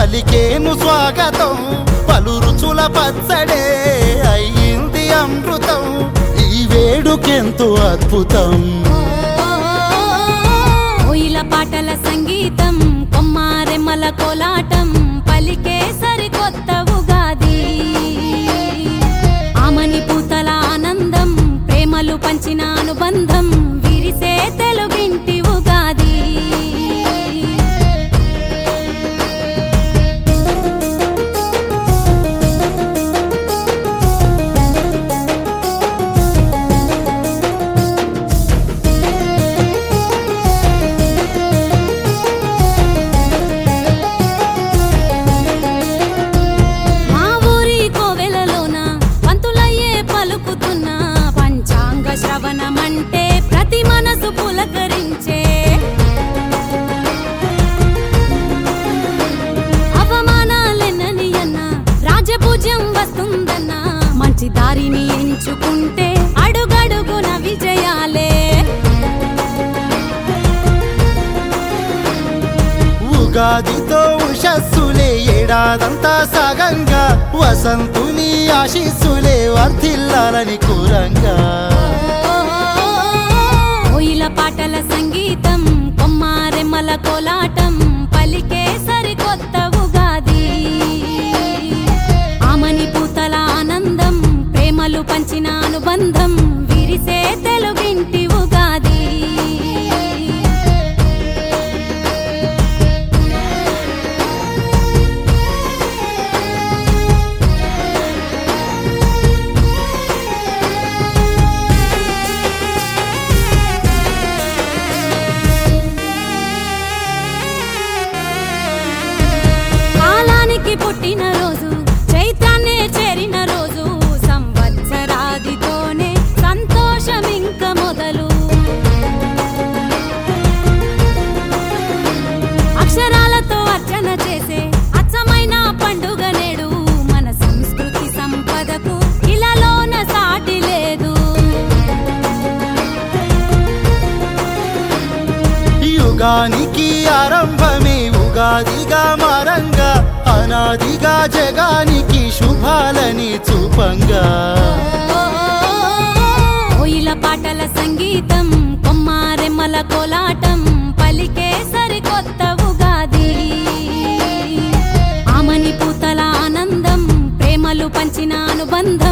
పలికేను స్వాగతం పలు రుచుల పచ్చడే అయ్యింది అమృతం ఈ వేడుకెంతో అద్భుతం కోయిల పాటల సంగీతం కొమ్మారెమ్మల కోలాటం పలికే సరికొత్త ఉగాది ఆమని పూతల ఆనందం ప్రేమలు పంచిన అనుబంధం విరిసే తెలుగింటి ఉగాది మా ఊరి కోవెలలోన పంతులయ్యే పలుకుతున్న పంచాంగ శ్రవణమంటే ప్రతి మనసు పులకరించే అవమానాలెన్నని అన్న రాజపూజ్యం వస్తుందన్న మంచి దారిని ఎంచుకుంటే అడుగడుగున విజయాలే ఉగాదితో ఉషస్సులే ఏడాదంతా సగంగా వసంతుని ఆశీస్సులే వర్ధిల్లాలని కూరంగా కోయిల పాటల సంగీతం కొమ్మారెమ్మల కోలాటం పలికే సరికొత్త ఉగాది ఆమని పూతల ఆనందం ప్రేమలు పంచిన అనుబంధం విరిసే తెలుగింటి ఉగాది కాలానికి పుట్టిన రోజు చైత్రాన్నే చేరిన రోజు సంవత్సరాదితోనే సంతోషం ఇంక మొదలు అక్షరాలతో అర్చన చేసే అచ్చమైన పండుగ నేడు మన సంస్కృతి సంపదకు ఇలాలోన సాటి లేదు యుగానికి ఆరంభమే ఉగాదిగా మారంగా అనాదిగా జగానికి శుభాలని చూపంగా కోయిల పాటల సంగీతం కొమ్మారెమ్మల కోలాటం పలికే సరికొత్త ఉగాది ఆమని పూతల ఆనందం ప్రేమలు పంచిన అనుబంధం